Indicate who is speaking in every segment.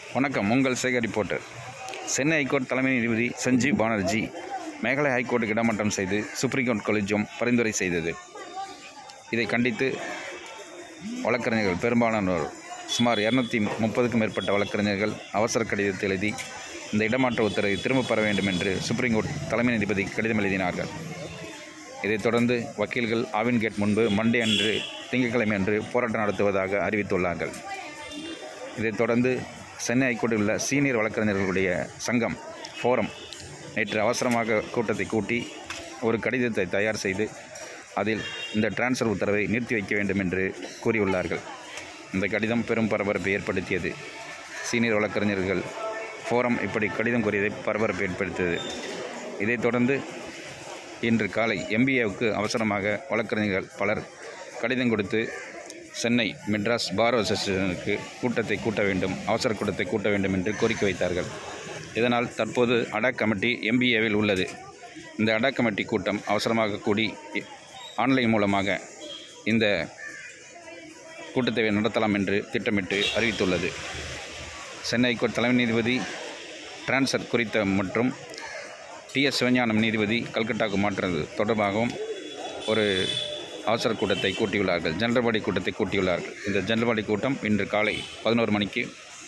Speaker 1: வணக்கம் உங்கள் Sekar reporter Chennai high court தலைமை நீதிபதி சஞ்சீவ் பானர்ஜி மேகாலய ஹைகோர்ட்டுக்கு இடமாற்றம் செய்து சுப்ரீம் கோர்ட் கொலிஜியம் பரிந்துரை செய்தது இதை கண்டித்து வழக்கறிஞர்கள் பெரும்பாலானோர் சுமார் இரநூத்தி முப்பதுக்கும் மேற்பட்ட வழக்கறிஞர்கள் அவசர கடிதத்தை எழுதி இந்த இடமாற்ற உத்தரவை திரும்பப் பெற வேண்டும் என்று சுப்ரீம் கோர்ட் தலைமை நீதிபதி கடிதம் எழுதினார்கள் இதைத் தொடர்ந்து வக்கீல்கள் ஆவின் கேட் முன்பு மண்டே அன்று திங்கட்கிழமை அன்று போராட்டம் நடத்துவதாக அறிவித்துள்ளார்கள் இதைத் தொடர்ந்து சென்னை ஹைகோர்ட்டில் உள்ள சீனியர் வழக்கறிஞர்களுடைய சங்கம் ஃபோரம் நேற்று அவசரமாக கூட்டத்தை கூட்டி ஒரு கடிதத்தை தயார் செய்து அதில் இந்த டிரான்ஸ்ஃபர் உத்தரவை நிறுத்தி வைக்க வேண்டும் என்று கூறியுள்ளார்கள் இந்த கடிதம் பெரும் பரபரப்பை ஏற்படுத்தியது சீனியர் வழக்கறிஞர்கள் ஃபோரம் இப்படி கடிதம் கூறியதை பரபரப்பை ஏற்படுத்தியது இதைத் தொடர்ந்து இன்று காலை எம்பிஏவுக்கு அவசரமாக வழக்கறிஞர்கள் பலர் கடிதம் கொடுத்து சென்னை மெட்ராஸ் பார் அசோசியேஷனுக்கு கூட்டத்தை கூட்ட வேண்டும் அவசர கூட்டத்தை கூட்ட வேண்டும் என்று கோரிக்கை வைத்தார்கள் இதனால் தற்போது அடாக் கமிட்டி எம்பிஏவில் உள்ளது இந்த அடாக் கமிட்டி கூட்டம் அவசரமாக கூடி இ- ஆன்லைன் மூலமாக இந்த கூட்டத்தை நடத்தலாம் என்று திட்டமிட்டு அறிவித்துள்ளது சென்னை ஹைகோர்ட் தலைமை நீதிபதி டிரான்ஸ்ஃபர் குறித்த மற்றும் டிஎஸ் சிவஞானம் நீதிபதி கல்கட்டாவுக்கு மாற்றுறது தொடர்பாகவும் ஒரு அவசர கூட்டத்தை கூட்டியுள்ளார்கள் ஜெனரல் பாடி கூட்டத்தை கூட்டியுள்ளார்கள் இந்த ஜெனரல் பாடி கூட்டம் இன்று காலை பதினோரு மணிக்கு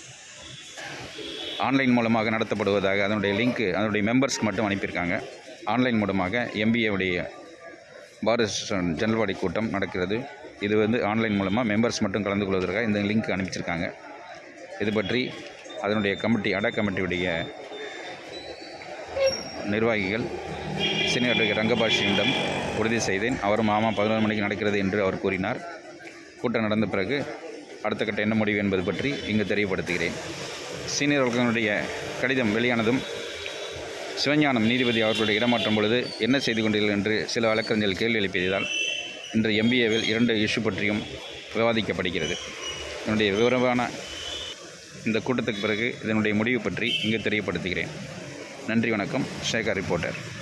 Speaker 1: ஆன்லைன் மூலமாக நடத்தப்படுவதாக அதனுடைய லிங்க்கு அதனுடைய மெம்பர்ஸ்க்கு மட்டும் அனுப்பியிருக்காங்க ஆன்லைன் மூலமாக எம்பிஏவுடைய பாரத் ஜெனரல் பாடி கூட்டம் நடக்கிறது இது வந்து ஆன்லைன் மூலமாக மெம்பர்ஸ் மட்டும் கலந்து கொள்வதற்காக இந்த லிங்க் அனுப்பிச்சிருக்காங்க இது பற்றி அதனுடைய கமிட்டி அடா கமிட்டியுடைய நிர்வாகிகள் சீனியர் ரங்கபாஷியிடம் உறுதி செய்தேன் அவரும் ஆமாம் பதினோரு மணிக்கு நடக்கிறது என்று அவர் கூறினார் கூட்டம் நடந்த பிறகு அடுத்த கட்ட என்ன முடிவு என்பது பற்றி இங்கு தெரியப்படுத்துகிறேன் சீனியர் வழக்கறிஞருடைய கடிதம் வெளியானதும் சிவஞானம் நீதிபதி அவர்களுடைய இடமாற்றும் பொழுது என்ன செய்து கொண்டீர்கள் என்று சில வழக்கறிஞர்கள் கேள்வி எழுப்பியதால் இன்று எம்பிஏவில் இரண்டு இஷ்யூ பற்றியும் விவாதிக்கப்படுகிறது இதனுடைய விவரமான இந்த கூட்டத்துக்கு பிறகு இதனுடைய முடிவு பற்றி இங்கு தெரியப்படுத்துகிறேன் நன்றி வணக்கம் சேகர் ரிப்போர்ட்டர்